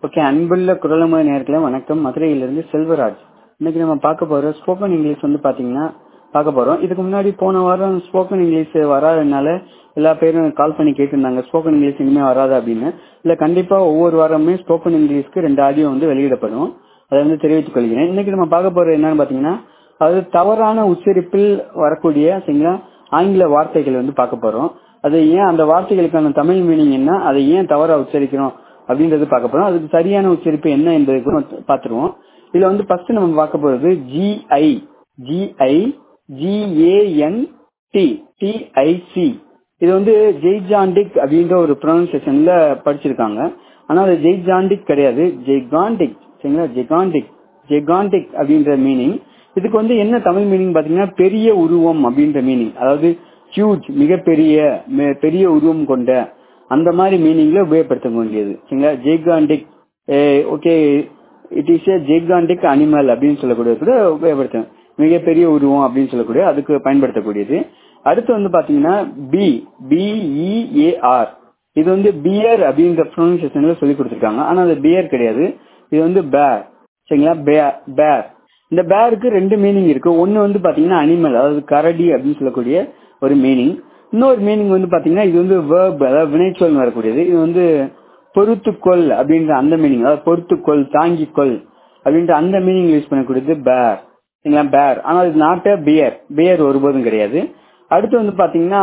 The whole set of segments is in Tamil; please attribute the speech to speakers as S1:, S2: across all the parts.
S1: ஓகே அன்புள்ள குரலம நேர்களே வணக்கம் மதுரையிலிருந்து செல்வராஜ் இன்னைக்கு நம்ம பார்க்க போற ஸ்போக்கன் இங்கிலீஷ் வந்து பாத்தீங்கன்னா பார்க்க போறோம் இதுக்கு முன்னாடி போன வாரம் ஸ்போக்கன் இங்கிலீஷ் வராதனால எல்லா பேரும் கால் பண்ணி கேட்டிருந்தாங்க ஸ்போக்கன் இங்கிலீஷ் இனிமே வராது அப்படின்னு இல்ல கண்டிப்பா ஒவ்வொரு வாரமே ஸ்போக்கன் இங்கிலீஷ்க்கு ரெண்டு ஆடியோ வந்து வெளியிடப்படும் அதை வந்து தெரிவித்துக் கொள்கிறேன் இன்னைக்கு நம்ம பார்க்க போறது என்னன்னு பாத்தீங்கன்னா அது தவறான உச்சரிப்பில் வரக்கூடிய சரிங்களா ஆங்கில வார்த்தைகள் வந்து பார்க்க போறோம் அது ஏன் அந்த வார்த்தைகளுக்கான தமிழ் மீனிங் என்ன அதை ஏன் தவறா உச்சரிக்கிறோம் அப்படின்றது பார்க்க போறோம் அதுக்கு சரியான உச்சரிப்பு என்ன என்பதை கூட பார்த்துருவோம் இதுல வந்து ஃபர்ஸ்ட் நம்ம பார்க்க போறது G I G I G A N T T I C இது வந்து ஜெய்ஜாண்டிக் அப்படின்ற ஒரு ப்ரொனன்சியேஷன்ல படிச்சிருக்காங்க ஆனா அது ஜெய்ஜாண்டிக் கிடையாது ஜெய்காண்டிக் சரிங்களா ஜெகாண்டிக் ஜெகாண்டிக் அப்படின்ற மீனிங் இதுக்கு வந்து என்ன தமிழ் மீனிங் பாத்தீங்கன்னா பெரிய உருவம் அப்படின்ற மீனிங் அதாவது ஹியூஜ் மிகப்பெரிய பெரிய உருவம் கொண்ட அந்த மாதிரி மீனிங்ல உபயோகப்படுத்த வேண்டியது சரிங்களா gigantic okay it is a gigantic animal அப்படின்னு சொல்லக்கூடியது கூட உபயோகப்படுத்தும் மிகப்பெரிய உருவம் அப்படின்னு சொல்லக்கூடிய அதுக்கு பயன்படுத்தக்கூடியது அடுத்து வந்து பாத்தீங்கன்னா பி பிஇஏஆர் இது வந்து பியர் அப்படின்ற ப்ரொனன்சியேஷன்ல சொல்லி கொடுத்துருக்காங்க ஆனா அது பியர் கிடையாது இது வந்து பேர் சரிங்களா பேர் இந்த பேருக்கு ரெண்டு மீனிங் இருக்கு ஒன்னு வந்து பாத்தீங்கன்னா அனிமல் அதாவது கரடி அப்படின்னு சொல்லக்கூடிய ஒரு மீனிங் இன்னொரு மீனிங் வந்து பாத்தீங்கன்னா இது வந்து வேர்ப் அதாவது வினைச்சொல் வரக்கூடியது இது வந்து பொறுத்துக்கொள் அப்படின்ற அந்த மீனிங் அதாவது பொறுத்துக்கொள் தாங்கிக்கொள் அப்படின்ற அந்த மீனிங் யூஸ் பண்ணக்கூடியது பேர் சரிங்களா பேர் ஆனால் இது நாட் பியர் பியர் ஒருபோதும் கிடையாது அடுத்து வந்து பாத்தீங்கன்னா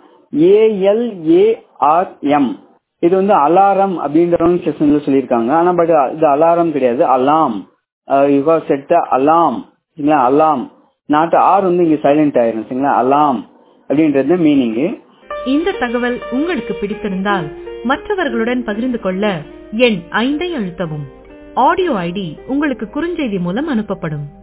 S1: ஏஎல்ஏஆர்எம் இது வந்து அலாரம் அப்படின்ற ப்ரொனன்சியேஷன்ல சொல்லியிருக்காங்க ஆனா பட் இது அலாரம் கிடையாது alarm you have set alarm சரிங்களா அலாம் நாட் ஆர் வந்து இங்க சைலண்ட் ஆயிரும் சரிங்களா அலாம் அப்படின்றது மீனிங்
S2: இந்த தகவல் உங்களுக்கு பிடித்திருந்தால் மற்றவர்களுடன் பகிர்ந்து கொள்ள எண் ஐந்தை அழுத்தவும் ஆடியோ ஐடி உங்களுக்கு குறுஞ்செய்தி மூலம் அனுப்பப்படும்